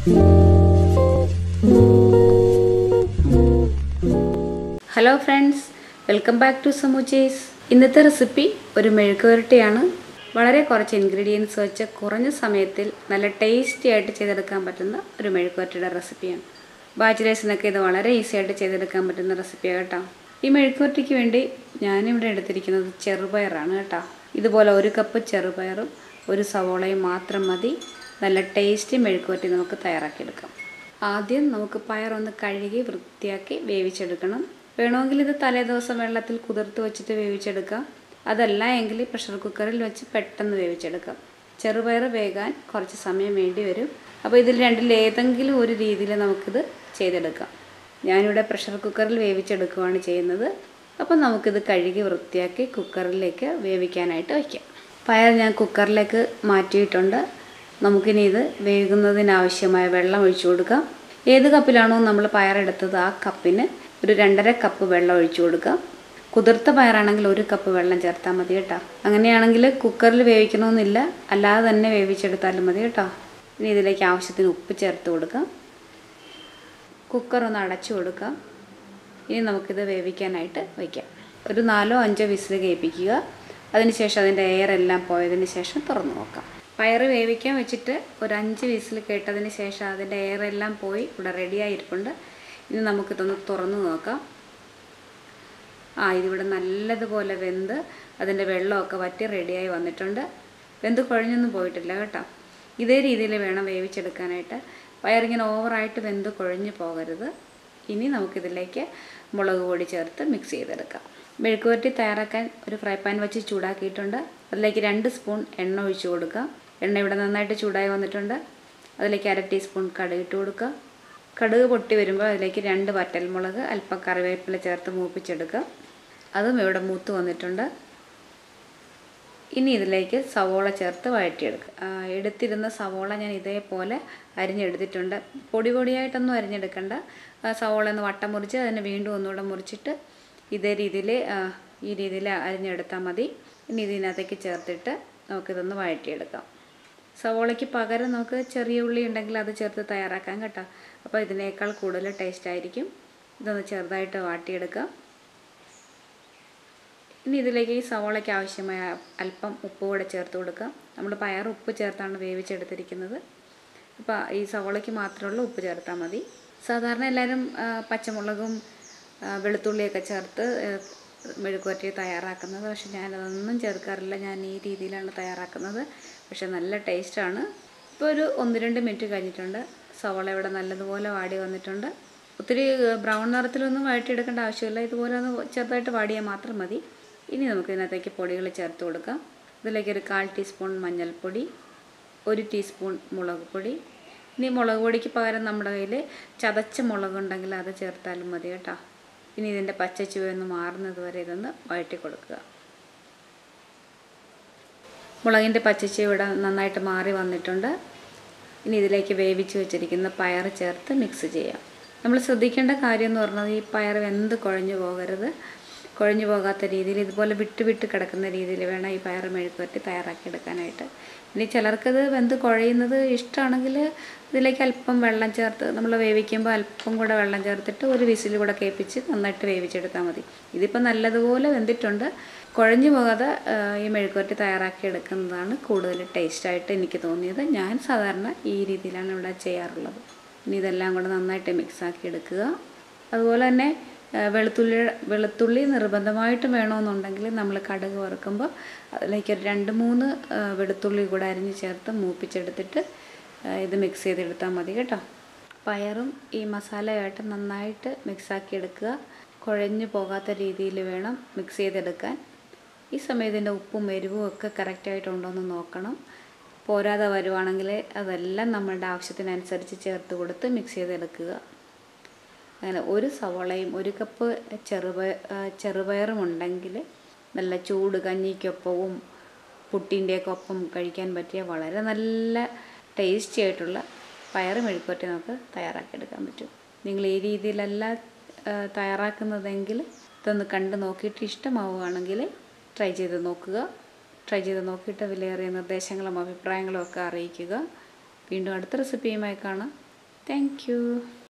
hello friends welcome back to സമൂച്ചേസ് ഇന്നത്തെ recipe ഒരു മെഴുക്ക് പുരട്ടിയാണ് വളരെ കുറച്ച് ഇൻഗ്രീഡിയൻസ് വെച്ച് കുറഞ്ഞ സമയത്തിൽ നല്ല ടേസ്റ്റി ആയിട്ട് ചെയ്തെടുക്കാൻ പറ്റുന്ന ഒരു മെഴുക്ക് പുരട്ടിയുടെ റെസിപ്പിയാണ് ബാച്ചിലേഴ്സിനൊക്കെ ഇത് വളരെ ഈസി ആയിട്ട് ചെയ്തെടുക്കാൻ പറ്റുന്ന റെസിപ്പിയാണ് കേട്ടോ ഈ മെഴുക്ക് പുരട്ടിക്ക് വേണ്ടി ഞാനിവിടെ എടുത്തിരിക്കുന്നത് ചെറുപയറാണ് കേട്ടോ ഇതുപോലെ ഒരു കപ്പ് ചെറുപയറും ഒരു സവോളയും മാത്രം മതി നല്ല ടേസ്റ്റി മെഴുക്ക് പുരട്ടി നമുക്ക് തയ്യാറാക്കിയെടുക്കാം ആദ്യം നമുക്ക് പയറൊന്ന് കഴുകി വൃത്തിയാക്കി വേവിച്ചെടുക്കണം വേണമെങ്കിൽ ഇത് തലേദിവസം വെള്ളത്തിൽ കുതിർത്ത് വെച്ചിട്ട് വേവിച്ചെടുക്കാം അതല്ല എങ്കിൽ പ്രഷർ കുക്കറിൽ വെച്ച് പെട്ടെന്ന് വേവിച്ചെടുക്കാം ചെറുപയർ വേകാൻ കുറച്ച് സമയം വേണ്ടി വരും അപ്പോൾ ഇതിൽ രണ്ടിൽ ഏതെങ്കിലും ഒരു രീതിയിൽ നമുക്കിത് ചെയ്തെടുക്കാം ഞാനിവിടെ പ്രഷർ കുക്കറിൽ വേവിച്ചെടുക്കുകയാണ് ചെയ്യുന്നത് അപ്പോൾ നമുക്കിത് കഴുകി വൃത്തിയാക്കി കുക്കറിലേക്ക് വേവിക്കാനായിട്ട് വയ്ക്കാം പയർ ഞാൻ കുക്കറിലേക്ക് മാറ്റിയിട്ടുണ്ട് നമുക്കിനി ഇത് വേകുന്നതിനാവശ്യമായ വെള്ളം ഒഴിച്ചു കൊടുക്കാം ഏത് കപ്പിലാണോ നമ്മൾ പയറെടുത്തത് ആ കപ്പിന് ഒരു രണ്ടര കപ്പ് വെള്ളം ഒഴിച്ചു കൊടുക്കാം കുതിർത്ത പയറാണെങ്കിൽ ഒരു കപ്പ് വെള്ളം ചേർത്താൽ മതി കേട്ടോ അങ്ങനെയാണെങ്കിൽ കുക്കറിൽ വേവിക്കണമെന്നില്ല അല്ലാതെ തന്നെ വേവിച്ചെടുത്താലും മതി കേട്ടോ ഇനി ഇതിലേക്ക് ആവശ്യത്തിന് ഉപ്പ് ചേർത്ത് കൊടുക്കാം കുക്കർ ഒന്ന് അടച്ചു കൊടുക്കാം ഇനി നമുക്കിത് വേവിക്കാനായിട്ട് വയ്ക്കാം ഒരു നാലോ അഞ്ചോ വിസിൽ കേൾപ്പിക്കുക അതിനുശേഷം അതിൻ്റെ എയർ എല്ലാം പോയതിന് ശേഷം തുറന്നു നോക്കാം പയർ വേവിക്കാൻ വെച്ചിട്ട് ഒരു അഞ്ച് വിസിൽ കേട്ടതിന് ശേഷം അതിൻ്റെ എയർ എല്ലാം പോയി ഇവിടെ റെഡിയായിരിപ്പുണ്ട് ഇനി നമുക്കിതൊന്ന് തുറന്നു നോക്കാം ആ ഇതിവിടെ നല്ലതുപോലെ വെന്ത് അതിൻ്റെ വെള്ളമൊക്കെ വറ്റി റെഡിയായി വന്നിട്ടുണ്ട് വെന്ത് കുഴഞ്ഞൊന്നും പോയിട്ടില്ല കേട്ടോ ഇതേ രീതിയിൽ വേണം വേവിച്ചെടുക്കാനായിട്ട് പയറിങ്ങനെ ഓവറായിട്ട് വെന്ത് കുഴഞ്ഞു പോകരുത് ഇനി നമുക്കിതിലേക്ക് മുളക് പൊടി ചേർത്ത് മിക്സ് ചെയ്തെടുക്കാം മെഴുക്ക് പുരട്ടി തയ്യാറാക്കാൻ ഒരു ഫ്രൈ പാൻ വെച്ച് ചൂടാക്കിയിട്ടുണ്ട് അതിലേക്ക് രണ്ട് സ്പൂൺ എണ്ണ ഒഴിച്ചു കൊടുക്കാം എണ്ണ ഇവിടെ നന്നായിട്ട് ചൂടായി വന്നിട്ടുണ്ട് അതിലേക്ക് അര ടീസ്പൂൺ കടുക് ഇട്ട് കൊടുക്കുക കടുക് പൊട്ടി വരുമ്പോൾ അതിലേക്ക് രണ്ട് വറ്റൽമുളക് അല്പം കറിവേപ്പില ചേർത്ത് മൂപ്പിച്ചെടുക്കുക അതും ഇവിടെ മൂത്ത് വന്നിട്ടുണ്ട് ഇനി ഇതിലേക്ക് സവോള ചേർത്ത് വഴറ്റിയെടുക്കുക എടുത്തിരുന്ന സവോള ഞാൻ ഇതേപോലെ അരിഞ്ഞെടുത്തിട്ടുണ്ട് പൊടി പൊടിയായിട്ടൊന്നും അരിഞ്ഞെടുക്കണ്ട സവോള ഒന്ന് വട്ടം മുറിച്ച് അതിനെ വീണ്ടും ഒന്നുകൂടെ മുറിച്ചിട്ട് ഇതേ രീതിയിൽ ഈ രീതിയിൽ അരിഞ്ഞെടുത്താൽ മതി ഇനി ഇതിനകത്തേക്ക് ചേർത്തിട്ട് നമുക്കിതൊന്ന് വഴറ്റിയെടുക്കാം സവോളയ്ക്ക് പകരം നമുക്ക് ചെറിയ ഉള്ളി ഉണ്ടെങ്കിൽ അത് ചേർത്ത് തയ്യാറാക്കാം കേട്ടോ അപ്പോൾ ഇതിനേക്കാൾ കൂടുതൽ ടേസ്റ്റ് ആയിരിക്കും ഇതൊന്ന് ചെറുതായിട്ട് വാട്ടിയെടുക്കാം ഇനി ഇതിലേക്ക് ഈ സവോളയ്ക്ക് ആവശ്യമായ അല്പം ഉപ്പ് കൂടെ ചേർത്ത് കൊടുക്കാം നമ്മൾ പയർ ഉപ്പ് ചേർത്താണ് വേവിച്ചെടുത്തിരിക്കുന്നത് അപ്പോൾ ഈ സവോളയ്ക്ക് മാത്രമുള്ള ഉപ്പ് ചേർത്താൽ മതി സാധാരണ എല്ലാവരും പച്ചമുളകും വെളുത്തുള്ളിയൊക്കെ ചേർത്ത് മെഴുക്കുവരട്ടി തയ്യാറാക്കുന്നത് പക്ഷെ ഞാനതൊന്നും ചേർക്കാറില്ല ഞാൻ ഈ രീതിയിലാണ് തയ്യാറാക്കുന്നത് പക്ഷെ നല്ല ടേസ്റ്റാണ് ഇപ്പോൾ ഒരു ഒന്ന് രണ്ട് മിനിറ്റ് കഴിഞ്ഞിട്ടുണ്ട് സവോള ഇവിടെ നല്ലതുപോലെ വാടി വന്നിട്ടുണ്ട് ഒത്തിരി ബ്രൗൺ നിറത്തിലൊന്നും വഴറ്റിയെടുക്കേണ്ട ആവശ്യമില്ല ഇതുപോലെ ഒന്ന് ചെറുതായിട്ട് വാടിയാൽ മാത്രം മതി ഇനി നമുക്ക് ഇതിനകത്തേക്ക് പൊടികൾ ചേർത്ത് കൊടുക്കാം ഇതിലേക്ക് ഒരു കാൽ ടീസ്പൂൺ മഞ്ഞൾപ്പൊടി ഒരു ടീസ്പൂൺ മുളക് പൊടി ഇനി മുളക് പൊടിക്ക് പകരം നമ്മുടെ കയ്യിൽ ചതച്ച മുളക് ഉണ്ടെങ്കിൽ അത് ചേർത്താലും മതി കേട്ടോ ഇനി ഇതിൻ്റെ പച്ച ചുവയൊന്ന് മാറുന്നത് വരെ ഇതൊന്ന് വഴറ്റി കൊടുക്കുക മുളകിൻ്റെ പച്ചച്ചുവ ഇവിടെ നന്നായിട്ട് മാറി വന്നിട്ടുണ്ട് ഇനി ഇതിലേക്ക് വേവിച്ച് വെച്ചിരിക്കുന്ന പയർ ചേർത്ത് മിക്സ് ചെയ്യാം നമ്മൾ ശ്രദ്ധിക്കേണ്ട കാര്യം എന്ന് പറഞ്ഞത് ഈ പയർ വെന്ത് കുഴഞ്ഞു പോകരുത് കുഴഞ്ഞു പോകാത്ത രീതിയിൽ ഇതുപോലെ വിട്ട് വിട്ട് കിടക്കുന്ന രീതിയിൽ വേണം ഈ പയർ മെഴുക്കുവരട്ടി തയ്യാറാക്കി എടുക്കാനായിട്ട് ഇനി ചിലർക്കത് വെന്ത് കുഴയുന്നത് ഇഷ്ടമാണെങ്കിൽ ഇതിലേക്ക് അല്പം വെള്ളം ചേർത്ത് നമ്മൾ വേവിക്കുമ്പോൾ അല്പം കൂടെ വെള്ളം ചേർത്തിട്ട് ഒരു വിസിൽ കൂടെ കേൾപ്പിച്ച് നന്നായിട്ട് വേവിച്ചെടുത്താൽ മതി ഇതിപ്പോൾ നല്ലതുപോലെ വെന്തിട്ടുണ്ട് കുഴഞ്ഞു പോകാതെ ഈ മെഴുക്കുവരട്ടി തയ്യാറാക്കി എടുക്കുന്നതാണ് കൂടുതൽ ടേസ്റ്റായിട്ട് എനിക്ക് തോന്നിയത് ഞാൻ സാധാരണ ഈ രീതിയിലാണ് ഇവിടെ ചെയ്യാറുള്ളത് ഇനി ഇതെല്ലാം കൂടെ നന്നായിട്ട് മിക്സാക്കി എടുക്കുക അതുപോലെ തന്നെ വെളുത്തുള്ളി വെളുത്തുള്ളി നിർബന്ധമായിട്ടും വേണമെന്നുണ്ടെങ്കിൽ നമ്മൾ കടുക് വറുക്കുമ്പോൾ അതിലേക്ക് ഒരു രണ്ട് മൂന്ന് വെളുത്തുള്ളി കൂടെ അരിഞ്ഞ് ചേർത്ത് മൂപ്പിച്ചെടുത്തിട്ട് ഇത് മിക്സ് ചെയ്തെടുത്താൽ മതി കേട്ടോ പയറും ഈ മസാലയായിട്ട് നന്നായിട്ട് മിക്സാക്കി എടുക്കുക കുഴഞ്ഞു പോകാത്ത രീതിയിൽ വേണം മിക്സ് ചെയ്തെടുക്കാൻ ഈ സമയത്ത് ഇതിൻ്റെ ഉപ്പും എരിവും ഒക്കെ കറക്റ്റായിട്ടുണ്ടോ എന്ന് നോക്കണം പോരാതെ വരുവാണെങ്കിൽ അതെല്ലാം നമ്മളുടെ ആവശ്യത്തിനനുസരിച്ച് ചേർത്ത് കൊടുത്ത് മിക്സ് ചെയ്തെടുക്കുക അങ്ങനെ ഒരു സവോളയും ഒരു കപ്പ് ചെറുപയ ചെറുപയറും ഉണ്ടെങ്കിൽ നല്ല ചൂട് കഞ്ഞിക്കൊപ്പവും പുട്ടിൻ്റെയൊക്കെ ഒപ്പം കഴിക്കാൻ പറ്റിയ വളരെ നല്ല ടേസ്റ്റി ആയിട്ടുള്ള പയറ് മെഴുക്കുവരട്ടി നമുക്ക് തയ്യാറാക്കിയെടുക്കാൻ പറ്റും നിങ്ങൾ ഈ രീതിയിലല്ല തയ്യാറാക്കുന്നതെങ്കിൽ ഇതൊന്ന് കണ്ട് നോക്കിയിട്ട് ഇഷ്ടമാവുകയാണെങ്കിൽ ട്രൈ ചെയ്ത് നോക്കുക ട്രൈ ചെയ്ത് നോക്കിയിട്ട് വിലയേറിയ നിർദ്ദേശങ്ങളും അഭിപ്രായങ്ങളും ഒക്കെ അറിയിക്കുക വീണ്ടും അടുത്ത റെസിപ്പിയുമായി കാണാം താങ്ക്